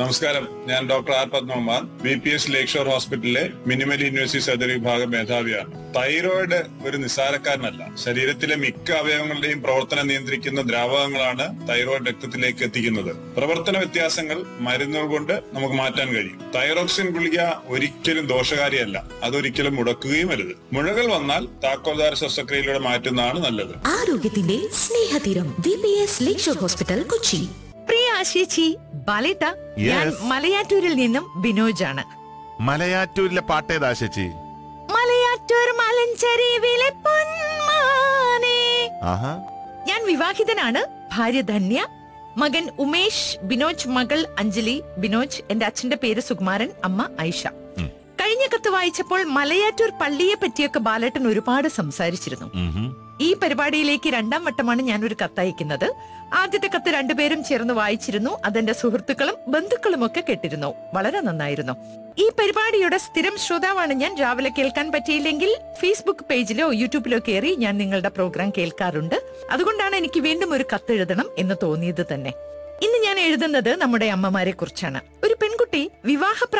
നമസ്കാരം ഞാൻ doctor R Padmakumar B P S Lakeshore ഹോസ്പിറ്റലിലെ മിനിമൽ യൂണിവേഴ്സിറ്റി സർജറി വിഭാഗം മേധാവിയാണ് തൈറോയിഡ് ഒരു നിസ്സാരക്കാരനല്ല ശരീരത്തിലെ മിക്ക അവയവങ്ങളുടെയും പ്രവർത്തനം നിയന്ത്രിക്കുന്ന ദ്രാവകങ്ങളാണ് തൈറോയിഡ് രക്തത്തിലേക്ക് എത്തിക്കുന്നത് പ്രവർത്തന വ്യത്യാസങ്ങൾ മരുന്നുകൾ കൊണ്ട് നമുക്ക് മാറ്റാൻ കഴിയും തൈറോക്സിൻ ഗുളിക ഒരിക്കലും ദോഷകാരിയല്ല അതൊരിക്കലും മുടക്കുകയും അരുത് മുഴകൾ വന്നാൽ താക്കോൽദാര ശസ്ത്രക്രിയയിലൂടെ മാറ്റുന്നതാണ് നല്ലത് ആരോഗ്യത്തിന്റെ സ്നേഹതീരം V P S Lakeshore hospital Kochi പ്രിയ ആശേച്ചി ബാലേട്ട ഞാൻ Yes. മലയാറ്റൂരിൽ നിന്നും ബിനോജാണ് മലയാറ്റൂരിലെ പാട്ടേതാ ചേച്ചി മലയാറ്റൂർ മലഞ്ചെരിവിലെ പൊന്മാനേ ആഹാ ഞാൻ വിവാഹിതനാണ് ഭാര്യ ധന്യ മകൻ ഉമേഷ് ബിനോജ് മകൾ അഞ്ജലി ബിനോജ് എന്റെ അച്ഛന്റെ പേര് സുകുമാരൻ അമ്മ ഐഷ ഉം. കഴിഞ്ഞ കത്ത് വായിച്ചപ്പോൾ മലയാറ്റൂർ പള്ളിയെ പറ്റിയൊക്കെ ബാലേട്ടൻ ഒരുപാട് സംസാരിച്ചിരുന്നു ഉംഹും. ഈ പരിപാടിയിലേക്ക് രണ്ടാം വട്ടമാണ് ഞാൻ ഒരു കത്തയക്കുന്നത് ആദ്യത്തെ കത്ത് രണ്ടുപേരും ചേർന്ന് വായിച്ചിരുന്നു അതെന്റെ സുഹൃത്തുക്കളും ബന്ധുക്കളും ഒക്കെ കേട്ടിരുന്നു വളരെ നന്നായിരുന്നു ഈ പരിപാടിയുടെ സ്ഥിരം ശ്രോതാവാണ് ഞാൻ രാവിലെ കേൾക്കാൻ പറ്റിയില്ലെങ്കിൽ ഫേസ്ബുക്ക് പേജിലോ യൂട്യൂബിലോ കയറി ഞാൻ നിങ്ങളുടെ പ്രോഗ്രാം കേൾക്കാറുണ്ട് അതുകൊണ്ടാണ് എനിക്ക് വീണ്ടും ഒരു കത്ത് എഴുതണം എന്ന് തോന്നിയത് തന്നെ ഇന്ന് ഞാൻ എഴുതുന്നത് നമ്മുടെ അമ്മമാരെ കുറിച്ചാണ് ഒരു പെൺകുട്ടി വിവാഹ